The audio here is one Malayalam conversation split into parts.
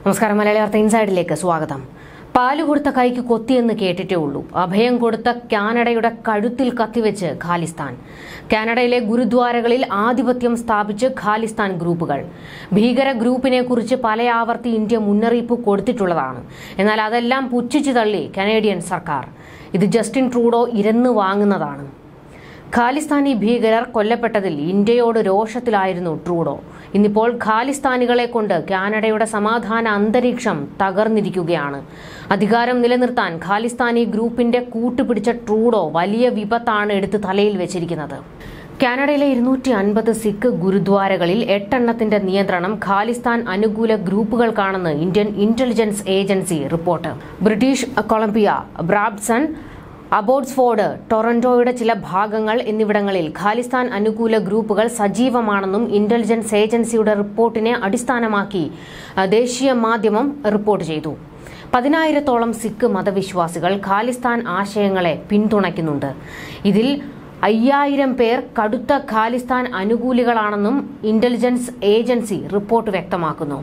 നമസ്കാരം മലയാളി വാർത്ത ഇൻസൈഡിലേക്ക് സ്വാഗതം പാല് കൊടുത്ത കൈക്ക് കൊത്തിയെന്ന് കേട്ടിട്ടേ ഉള്ളൂ അഭയം കൊടുത്ത കാനഡയുടെ കഴുത്തിൽ കത്തിവെച്ച് ഖാലിസ്ഥാൻ കാനഡയിലെ ഗുരുദ്വാരകളിൽ ആധിപത്യം സ്ഥാപിച്ച് ഖാലിസ്ഥാൻ ഗ്രൂപ്പുകൾ ഭീകര ഗ്രൂപ്പിനെ കുറിച്ച് പല ആവർത്തി ഇന്ത്യ മുന്നറിയിപ്പ് കൊടുത്തിട്ടുള്ളതാണ് എന്നാൽ അതെല്ലാം പുച്ഛിച്ചു തള്ളി കനേഡിയൻ സർക്കാർ ഇത് ജസ്റ്റിൻ ട്രൂഡോ ഇരന്നു വാങ്ങുന്നതാണ് ഖാലിസ്ഥാനി ഭീകരർ കൊല്ലപ്പെട്ടതിൽ ഇന്ത്യയോട് രോഷത്തിലായിരുന്നു ട്രൂഡോ ഇന്നിപ്പോൾ ഖാലിസ്ഥാനികളെ കൊണ്ട് കാനഡയുടെ സമാധാന അന്തരീക്ഷം തകർന്നിരിക്കുകയാണ് അധികാരം നിലനിർത്താൻ ഖാലിസ്ഥാനി ഗ്രൂപ്പിന്റെ കൂട്ടുപിടിച്ച ട്രൂഡോ വലിയ വിപത്താണ് എടുത്ത് തലയിൽ വെച്ചിരിക്കുന്നത് കാനഡയിലെ ഇരുന്നൂറ്റി അൻപത് സിഖ് ഗുരുദ്വാരകളിൽ എട്ടെണ്ണത്തിന്റെ നിയന്ത്രണം ഖാലിസ്ഥാൻ അനുകൂല ഗ്രൂപ്പുകൾക്കാണെന്ന് Indian intelligence agency report British Columbia Brampton Abbotsford ടൊറന്റോയുടെ ചില ഭാഗങ്ങൾ എന്നിവിടങ്ങളിൽ ഖാലിസ്ഥാൻ അനുകൂല ഗ്രൂപ്പുകൾ സജീവമാണെന്നും ഇന്റലിജൻസ് ഏജൻസിയുടെ റിപ്പോർട്ടിനെ അടിസ്ഥാനമാക്കി അഹ്, ദേശീയ മാധ്യമം റിപ്പോർട്ട് ചെയ്തു പതിനായിരത്തോളം സിഖ് മതവിശ്വാസികൾ ഖാലിസ്ഥാൻ ആശയങ്ങളെ പിന്തുണയ്ക്കുന്നുണ്ട് ഇതിൽ അയ്യായിരം പേർ കടുത്ത ഖാലിസ്ഥാൻ അനുകൂലികളാണെന്നും ഇന്റലിജൻസ് ഏജൻസി റിപ്പോർട്ട് വ്യക്തമാക്കുന്നു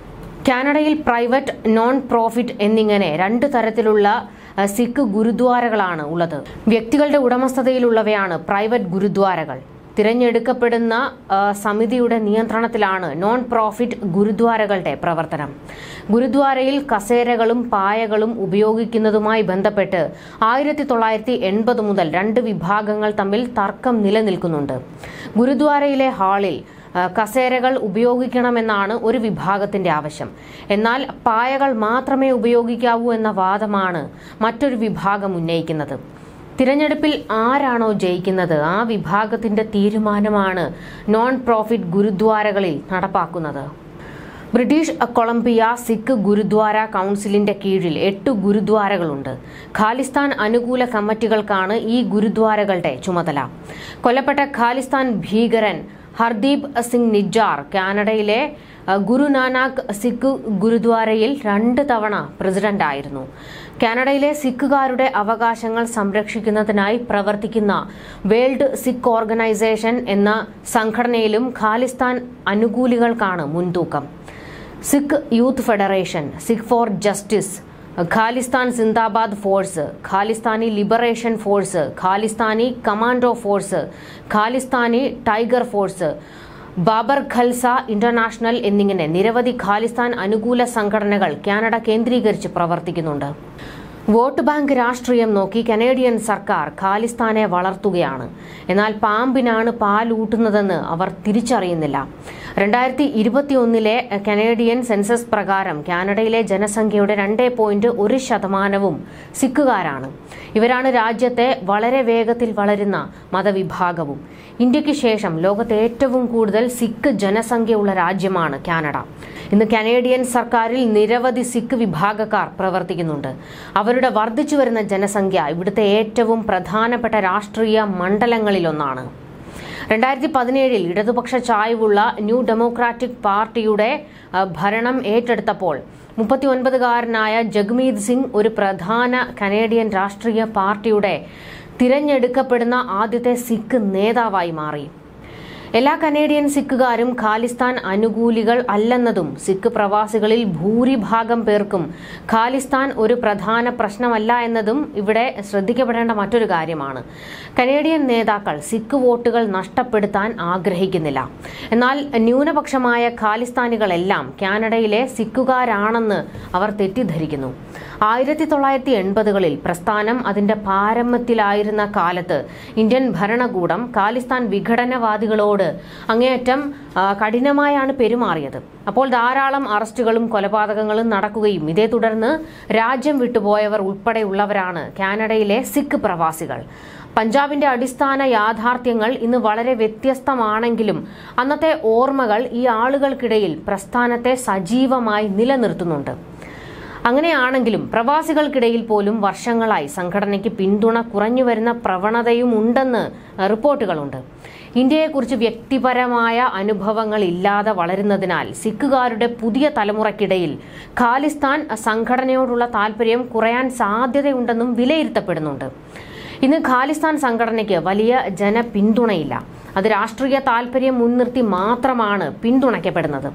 കാനഡയിൽ പ്രൈവറ്റ് നോൺ പ്രോഫിറ്റ് എന്നിങ്ങനെ രണ്ട് തരത്തിലുള്ള അഹ്, സിഖ് ഗുരുദ്വാരകളാണ് ഉള്ളത് വ്യക്തികളുടെ ഉടമസ്ഥതയിലുള്ളവയാണ് പ്രൈവറ്റ് ഗുരുദ്വാരകൾ തിരഞ്ഞെടുക്കപ്പെടുന്ന അഹ്, സമിതിയുടെ നിയന്ത്രണത്തിലാണ് നോൺ പ്രോഫിറ്റ് ഗുരുദ്വാരകളുടെ പ്രവർത്തനം ഗുരുദ്വാരയിൽ കസേരകളും പായകളും ഉപയോഗിക്കുന്നതുമായി ബന്ധപ്പെട്ട് ആയിരത്തി തൊള്ളായിരത്തി എൺപത് മുതൽ രണ്ട് വിഭാഗങ്ങൾ തമ്മിൽ തർക്കം നിലനിൽക്കുന്നുണ്ട് ഗുരുദ്വാരയിലെ ഹാളിൽ ആ, കസേരകൾ ഉപയോഗിക്കണമെന്നാണ് ഒരു വിഭാഗത്തിന്റെ ആവശ്യം എന്നാൽ പായകൾ മാത്രമേ ഉപയോഗിക്കാവൂ എന്ന വാദമാണ് മറ്റൊരു വിഭാഗം ഉന്നയിക്കുന്നത് തിരഞ്ഞെടുപ്പിൽ ആരാണോ ജയിക്കുന്നത് ആ വിഭാഗത്തിന്റെ തീരുമാനമാണ് നോൺ പ്രോഫിറ്റ് ഗുരുദ്വാരകളിൽ നടപ്പാക്കുന്നത് ബ്രിട്ടീഷ് കൊളംബിയ സിഖ് ഗുരുദ്വാര കൗൺസിലിന്റെ കീഴിൽ എട്ട് ഗുരുദ്വാരകളുണ്ട് ഖാലിസ്ഥാൻ അനുകൂല കമ്മിറ്റികൾക്കാണ് ഈ ഗുരുദ്വാരകളുടെ ചുമതല കൊല്ലപ്പെട്ട ഖാലിസ്ഥാൻ ഭീകരൻ ഹർദീപ് സിംഗ് നിജാർ കാനഡയിലെ അഹ്, ഗുരുനാനാക്ക് സിഖ് ഗുരുദ്വാരയിൽ രണ്ട് തവണ പ്രസിഡന്റായിരുന്നു കാനഡയിലെ സിഖുകാരുടെ അവകാശങ്ങൾ സംരക്ഷിക്കുന്നതിനായി പ്രവർത്തിക്കുന്ന വേൾഡ് സിഖ് ഓർഗനൈസേഷൻ എന്ന സംഘടനയിലും ഖാലിസ്ഥാൻ അനുകൂലികൾക്കാണ് മുൻതൂക്കം Sikh Youth Federation Sikh for Justice Khalistan Zindabad Force Khalistani Liberation Force Khalistani Commando Force Khalistani Tiger Force Babbar Khalsa International എന്നിങ്ങനെ നിരവധി ഖാലിസ്ഥാൻ അനുകൂല സംഘടനകൾ കാനഡ കേന്ദ്രീകരിച്ച് പ്രവർത്തിക്കുന്നുണ്ട് വോട്ട് ബാങ്ക് രാഷ്ട്രീയം നോക്കി കനേഡിയൻ സർക്കാർ ഖാലിസ്ഥാനെ വളർത്തുകയാണ് എന്നാൽ പാമ്പിനാണ് പാലൂട്ടുന്നതെന്ന് അവർ തിരിച്ചറിയുന്നില്ല രണ്ടായിരത്തി ഇരുപത്തിയൊന്നിലെ കനേഡിയൻ സെൻസസ് പ്രകാരം കാനഡയിലെ ജനസംഖ്യയുടെ രണ്ട് പോയിന്റ് ഒരു ശതമാനവും സിഖുകാരാണ് ഇവരാണ് രാജ്യത്തെ വളരെ വേഗത്തിൽ വളരുന്ന മതവിഭാഗവും ഇന്ത്യക്ക് ശേഷം ലോകത്തെ ഏറ്റവും കൂടുതൽ സിഖ് ജനസംഖ്യയുള്ള രാജ്യമാണ് കാനഡ ഇന്ന് കനേഡിയൻ സർക്കാരിൽ നിരവധി സിഖ് വിഭാഗക്കാർ പ്രവർത്തിക്കുന്നുണ്ട് അവരുടെ വർദ്ധിച്ചു വരുന്ന ജനസംഖ്യ ഇവിടുത്തെ ഏറ്റവും പ്രധാനപ്പെട്ട രാഷ്ട്രീയ മണ്ഡലങ്ങളിലൊന്നാണ് രണ്ടായിരത്തി പതിനേഴിൽ ഇടതുപക്ഷ ചായ്വുള്ള ന്യൂ ഡെമോക്രാറ്റിക് പാർട്ടിയുടെ അഹ്, ഭരണം ഏറ്റെടുത്തപ്പോൾ മുപ്പത്തിയൊൻപതുകാരനായ ജഗ്മീത് സിംഗ് ഒരു പ്രധാന കനേഡിയൻ രാഷ്ട്രീയ പാർട്ടിയുടെ തിരഞ്ഞെടുക്കപ്പെടുന്ന ആദ്യത്തെ സിഖ് നേതാവായി മാറി എല്ലാ കനേഡിയൻ സിഖുകാരും ഖാലിസ്ഥാൻ അനുകൂലികൾ അല്ലെന്നതും സിഖ് പ്രവാസികളിൽ ഭൂരിഭാഗം പേർക്കും ഖാലിസ്ഥാൻ ഒരു പ്രധാന പ്രശ്നമല്ല എന്നതും ഇവിടെ ശ്രദ്ധിക്കപ്പെടേണ്ട മറ്റൊരു കാര്യമാണ് കനേഡിയൻ നേതാക്കൾ സിഖ് വോട്ടുകൾ നഷ്ടപ്പെടുത്താൻ ആഗ്രഹിക്കുന്നില്ല എന്നാൽ ന്യൂനപക്ഷമായ ഖാലിസ്ഥാനികളെല്ലാം കാനഡയിലെ സിഖുകാരാണെന്ന് അവർ തെറ്റിദ്ധരിക്കുന്നു ആയിരത്തി തൊള്ളായിരത്തി എൺപതുകളിൽ പ്രസ്ഥാനം അതിന്റെ പാരമ്യത്തിലായിരുന്ന കാലത്ത് ഇന്ത്യൻ ഭരണകൂടം ഖാലിസ്ഥാൻ വിഘടനവാദികളോട് അങ്ങേയറ്റം ആ, കഠിനമായാണ് പെരുമാറിയത് അപ്പോൾ ധാരാളം അറസ്റ്റുകളും കൊലപാതകങ്ങളും നടക്കുകയും ഇതേ തുടർന്ന് രാജ്യം വിട്ടുപോയവർ ഉൾപ്പെടെയുള്ളവരാണ് കാനഡയിലെ സിഖ് പ്രവാസികൾ പഞ്ചാബിന്റെ അടിസ്ഥാന യാഥാർത്ഥ്യങ്ങൾ ഇന്ന് വളരെ വ്യത്യസ്തമാണെങ്കിലും അന്നത്തെ ഓർമ്മകൾ ഈ ആളുകൾക്കിടയിൽ പ്രസ്ഥാനത്തെ സജീവമായി നിലനിർത്തുന്നുണ്ട് അങ്ങനെയാണെങ്കിലും പ്രവാസികൾക്കിടയിൽ പോലും വർഷങ്ങളായി സംഘടനയ്ക്ക് പിന്തുണ കുറഞ്ഞുവരുന്ന പ്രവണതയും ഉണ്ടെന്ന് റിപ്പോർട്ടുകളുണ്ട് ഇന്ത്യയെക്കുറിച്ച് വ്യക്തിപരമായ അനുഭവങ്ങൾ ഇല്ലാതെ വളരുന്നതിനാൽ സിഖുകാരുടെ പുതിയ തലമുറയ്ക്കിടയിൽ ഖാലിസ്ഥാൻ സംഘടനയോടുള്ള താല്പര്യം കുറയാൻ സാധ്യതയുണ്ടെന്നും വിലയിരുത്തപ്പെടുന്നുണ്ട് ഇന്ന് ഖാലിസ്ഥാൻ സംഘടനയ്ക്ക് വലിയ ജനപിന്തുണയില്ല അത് രാഷ്ട്രീയ താല്പര്യം മുൻനിർത്തി മാത്രമാണ് പിന്തുണയ്ക്കപ്പെടുന്നത്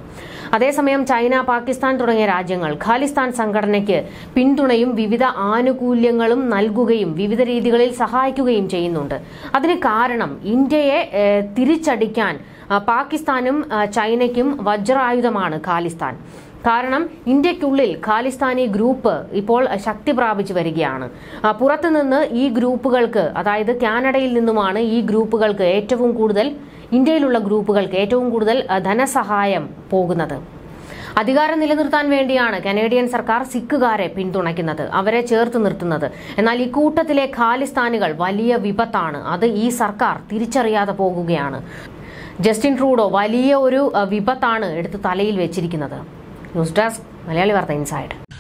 അതേസമയം ചൈന പാകിസ്ഥാൻ തുടങ്ങിയ രാജ്യങ്ങൾ ഖാലിസ്ഥാൻ സംഘടനയ്ക്ക് പിന്തുണയും വിവിധ ആനുകൂല്യങ്ങളും നൽകുകയും വിവിധ രീതികളിൽ സഹായിക്കുകയും ചെയ്യുന്നുണ്ട് അതിന് കാരണം ഇന്ത്യയെ ഏഹ്, തിരിച്ചടിക്കാൻ ആ, പാകിസ്ഥാനും ആ, ചൈനയ്ക്കും വജ്രായുധമാണ് ഖാലിസ്ഥാൻ കാരണം ഇന്ത്യക്കുള്ളിൽ ഖാലിസ്ഥാനി ഗ്രൂപ്പ് ഇപ്പോൾ ശക്തി പ്രാപിച്ചു വരികയാണ് ആ, പുറത്തുനിന്ന് ഈ ഗ്രൂപ്പുകൾക്ക് അതായത് കാനഡയിൽ നിന്നുമാണ് ഈ ഗ്രൂപ്പുകൾക്ക് ഏറ്റവും കൂടുതൽ ഇന്ത്യയിലുള്ള ഗ്രൂപ്പുകൾക്ക് ഏറ്റവും കൂടുതൽ ആ, ധനസഹായം പോകുന്നത് അധികാരം നിലനിർത്താൻ വേണ്ടിയാണ് കനേഡിയൻ സർക്കാർ സിഖുകാരെ പിന്തുണയ്ക്കുന്നത് അവരെ ചേർത്ത് നിർത്തുന്നത് എന്നാൽ ഇക്കൂട്ടത്തിലെ ഖാലിസ്ഥാനികൾ വലിയ വിപത്താണ് അത് ഈ സർക്കാർ തിരിച്ചറിയാതെ പോകുകയാണ് ജസ്റ്റിൻ ട്രൂഡോ വലിയ ഒരു അഹ്, വിപത്താണ് എടുത്ത് തലയിൽ വെച്ചിരിക്കുന്നത് ന്യൂസ് ഡെസ്ക് മലയാളി വാർത്ത ഇൻസൈഡ്